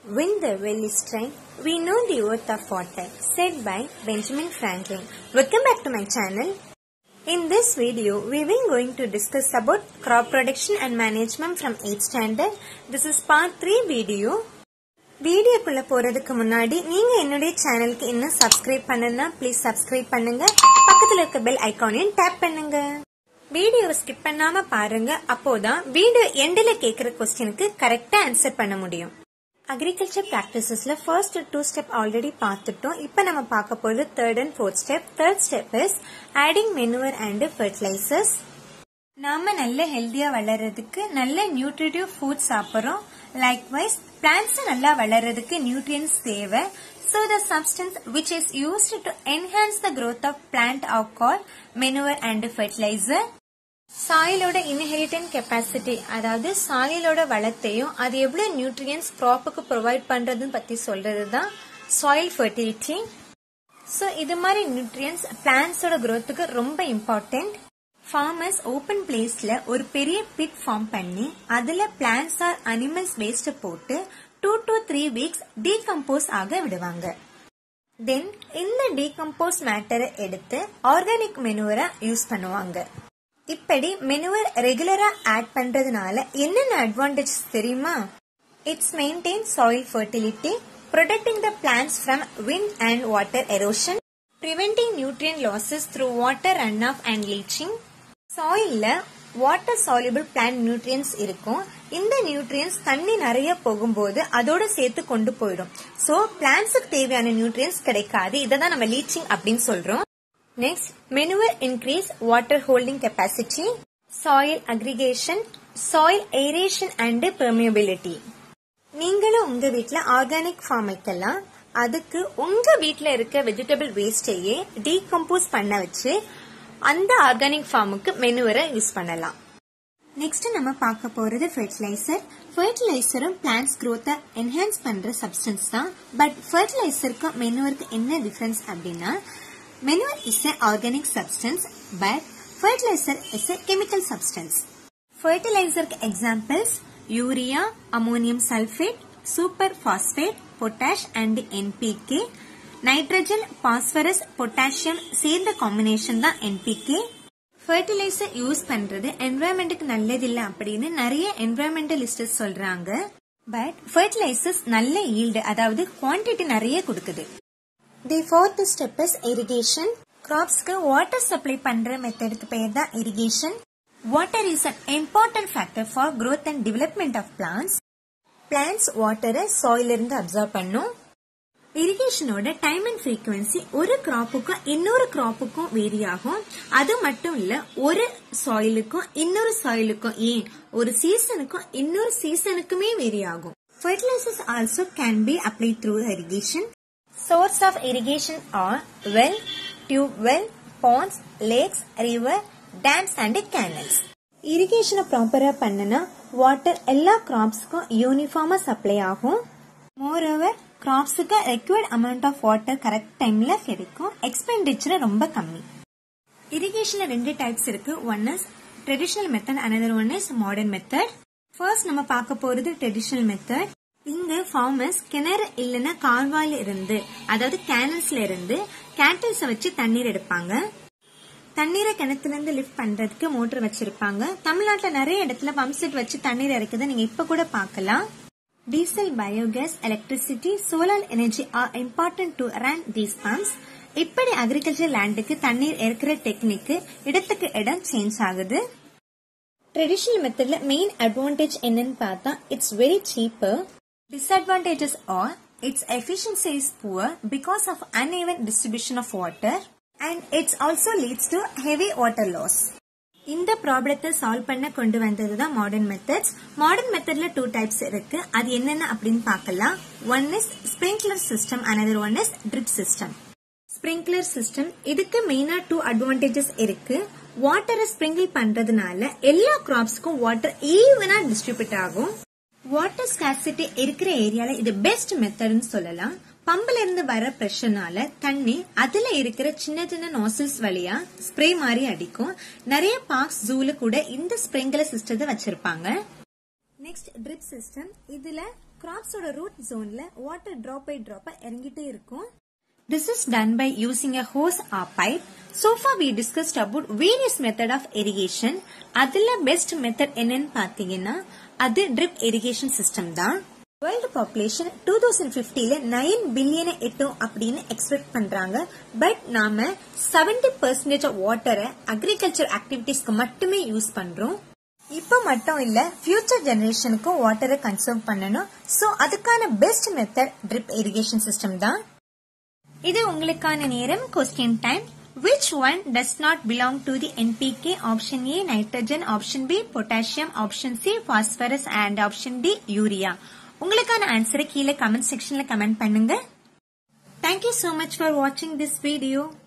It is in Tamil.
When the well is dry, we know the worth of water, said by Benjamin Franklin. Welcome back to my channel. In this video, we will going to discuss about crop production and management from 8th standard. This is part 3 video. வீடியோக்குள்ள போறதுக்கு முன்னாடி நீங்க என்னுடைய சேனலுக்கு இன்னும் சப்ஸ்கிரைப் பண்ணனா ப்ளீஸ் சப்ஸ்கிரைப் பண்ணுங்க பக்கத்துல இருக்க பெல் ஐகானையும் டேப் பண்ணுங்க வீடியோவை ஸ்கிப் பண்ணாம பாருங்க அப்போதான் வீடியோ எண்டில் கேக்குற கொஸ்டினுக்கு கரெக்டா ஆன்சர் பண்ண முடியும் அக்ரிகல்ச்சர் பிராக்டிசஸ்ல ஃபர்ஸ்ட் டூ ஸ்டெப் ஆல்ரெடி பார்த்துட்டோம் இப்போ நம்ம பார்க்க போறது third and fourth step third step is adding manure and fertilisers நாம நல்ல ஹெல்தியா வளர்றதுக்கு நல்ல நியூட்ரிட்டிவ் ஃபுட் சாப்பிடுறோம் லைக்வைஸ் பிளான்ஸ் நல்லா வளர்றதுக்கு நியூட்ரியன்ஸ் தேவை so the substance which is used to enhance the growth of plant are call manure and fertiliser சாயிலோட இன்ஹெரிட்டன் கெப்பாசிட்டி அதாவது சாயிலோட வளத்தையும் அது எவ்வளவு நியூட்ரியன்ஸ் க்ராப்புக்கு ப்ரொவைட் பண்றதுன்னு பத்தி சொல்றது தான் சாயில் ஃபர்டிலிட்டி ஸோ இது மாதிரி நியூட்ரியன்ஸ் பிளான்ஸோட growthக்கு ரொம்ப இம்பார்ட்டன்ட் ஃபார்மர்ஸ் ஓபன் பிளேஸ்ல ஒரு பெரிய பிட் ஃபார்ம் பண்ணி அதுல பிளான்ஸ் ஆர் அனிமல்ஸ் வேஸ்ட் போட்டு two to three weeks decompose ஆக விடுவாங்க தென் இந்த டீகம்போஸ் மேட்டரை எடுத்து ஆர்கானிக் மெனுவரா யூஸ் பண்ணுவாங்க இப்படி மெனுவர் ரெகுலரா ஆட் பண்றதுனால என்னென்ன அட்வான்டேஜ் தெரியுமா it's maintain soil fertility protecting the plants from wind and water erosion, preventing nutrient losses through water runoff and leaching. சாயில்ல வாட்டர் சால்யூபிள் பிளான்ட் நியூட்ரியன்ஸ் இருக்கும் இந்த நியூட்ரியன்ஸ் தண்ணி நிறைய போகும்போது அதோட சேர்த்து கொண்டு போயிடும் சோ பிளான்ட்ஸுக்கு தேவையான நியூட்ரியன்ஸ் கிடைக்காது இதை தான் நம்ம லீச்சிங் அப்படின்னு சொல்றோம் next manure increase water holding capacity soil aggregation soil aeration and permeability நீங்களும் உங்க வீட்ல ஆர்கானிக் ஃபார்ம் வைக்கலாம் அதுக்கு உங்க வீட்ல இருக்க வெஜிடபிள் வேஸ்டையே டீகம்போஸ் பண்ண வச்சு அந்த ஆர்கானிக் ஃபார்முக்கு மெனுவரை யூஸ் பண்ணலாம் நெக்ஸ்ட் நம்ம பார்க்க போறது ஃபெர்டிலைசர் ஃபெர்டிலைசரும் பிளான்ஸ் growth என்ஹான்ஸ் பண்ற சப்ஸ்டன்ஸ் தான் பட் ஃபெர்டிலைசருக்கும் மெனுவருக்கு என்ன டிஃபரன்ஸ் அப்படின்னா manure is a organic substance but fertilizer is a chemical substance ஃபெர்டிலைசருக்கு examples urea ammonium sulphate super phosphate potash and NPK nitrogen phosphorus potassium சேர்ந்த காம்பினேஷன் தான் என்பிகே ஃபர்டிலைசர் யூஸ் பண்றது என்வரன்மெண்ட்டுக்கு நல்லதில்லை அப்படின்னு நிறைய என்வரன்மெண்டலிஸ்ட் சொல்றாங்க பட் ஃபர்டிலைசர்ஸ் நல்ல ஈல்டு அதாவது குவான்டிட்டி நிறைய கொடுக்குது the fourth step is irrigation கிராப்ஸ்க்கு வாட்டர் சப்ளை பண்ற மெத்தடுக்கு பேர் தான் irrigation water is an important factor for growth and development of plants plants வாட்டரை சாயில இருந்து அப்சர்வ் பண்ணும் இரிகேஷனோட டைம் அண்ட் ஃப்ரீக்வன்சி ஒரு கிராப்புக்கும் இன்னொரு கிராப்புக்கும் வேரி ஆகும் அது மட்டும் இல்ல ஒரு சாயிலுக்கும் இன்னொரு சாயிலுக்கும் ஏன் ஒரு சீசனுக்கும் இன்னொரு சீசனுக்குமே வேரி ஆகும் fertilizers also can be apply through irrigation source of irrigation are well tube well ponds lakes river dams and canals இரிகேஷனை ப்ராப்பரா பண்ணனா வாட்டர் எல்லா கிராப்ஸ்க்கும் யூனிஃபார்மா சப்ளை ஆகும் மோரோவர் கிராப்ஸுக்கு required amount of water correct டைம்ல கிடைக்கும் எக்ஸ்பெண்டிச்சர் ரொம்ப கம்மி இரிகேஷன்ல ரெண்டு டைப்ஸ் இருக்கு one is traditional method another one is modern method first நம்ம பார்க்க போறது ட்ரெடிஷனல் மெத்தட் இங்க ஃபார்மர்ஸ் கிணறு இல்லைன்னா கால்வாயில இருந்து அதாவது கேனல்ஸ்ல இருந்து கேட்டில்ஸ வச்சு தண்ணீர் எடுப்பாங்க தண்ணீரை கிணத்துல இருந்து லிஃப்ட் பண்றதுக்கு மோட்டர் வச்சிருப்பாங்க தமிழ்நாட்டுல நிறைய இடத்துல பம்ப் செட் வச்சு தண்ணீர் இறக்குது நீங்க இப்ப கூட பார்க்கலாம் diesel biogas electricity solar energy are important to run these pumps இப்படி அக்ரிகல்ச்சர் லேண்டுக்கு தண்ணீர் இறக்குற டெக்னிக் இடத்துக்கு இடம் சேஞ்ச் ஆகுது ட்ரெடிஷனல் மெத்தட்ல மெயின் அட்வான்டேஜ் என்னன்னு பார்த்தா it's very cheaper disadvantages are its efficiency is poor because of uneven distribution of water and it's also leads to heavy water loss. இந்த ப்ராப்ளத்தை சால்வ் பண்ண கொண்டு வந்தது தான் மாடர்ன் மெத்தட்ஸ் மாடர்ன் மெத்தட்ல டூ டைப்ஸ் இருக்கு அது என்னென்ன அப்படின்னு பார்க்கலாம் one is sprinkler system another one is drip system sprinkler system இதுக்கு மெயினா டூ அட்வான்டேஜஸ் இருக்கு வாட்டரை ஸ்ப்ரிங்கிள் பண்றதுனால எல்லா கிராப்ஸ்க்கும் வாட்டர் ஈவனா டிஸ்ட்ரிபியூட் ஆகும் வாட்டர் ஸ்காசிட்டி இருக்கிற ஏரியால இது பெஸ்ட் மெத்தட்னு சொல்லலாம் பம்புல இருந்து வர பிரஷர்னால தண்ணி அதுல இருக்கிற சின்ன சின்ன நாசில்ஸ் வழியா ஸ்ப்ரே மாதிரி அடிக்கும் நிறைய பார்க்ஸ் ஜூல கூட இந்த ஸ்ப்ரிங்க்லர் சிஸ்டத்தை வச்சிருப்பாங்க நெக்ஸ்ட் ட்ரிப் சிஸ்டம் இதுல கிராப்ஸோட ரூட் ஜோன்ல வாட்டர் டிராப் பை டிராப்பா இறங்கிட்டே இருக்கும் This is done by using a hose or pipe. So far we discussed about various method of irrigation. அதுல பெஸ்ட் மெத்தட் என்னன்னு பாத்தீங்கன்னா அது ட்ரிப் இரிகேஷன் சிஸ்டம் தான் வேர்ல்டு பாப்புலேஷன் டூ தௌசண்ட் பிப்டில நைன் பில்லியனை எட்டும் அப்படின்னு எக்ஸ்பெக்ட் பண்றாங்க பட் நாம செவன்டி பெர்சன்டேஜ் ஆஃப் வாட்டரை அக்ரிகல்ச்சர் ஆக்டிவிட்டிஸ்க்கு மட்டுமே யூஸ் பண்றோம் இப்ப மட்டும் இல்ல ஃபியூச்சர் ஜெனரேஷனுக்கும் வாட்டரை கன்சர்வ் பண்ணணும் சோ அதுக்கான best method drip irrigation system தான் இது உங்களுக்கான நேரம் question time which one does not belong to the NPK option A nitrogen option B potassium option C phosphorus and option D urea உங்களுக்கான ஆன்சரை கீழே கமெண்ட் செக்ஷன்ல கமெண்ட் பண்ணுங்க Thank you so much for watching this video.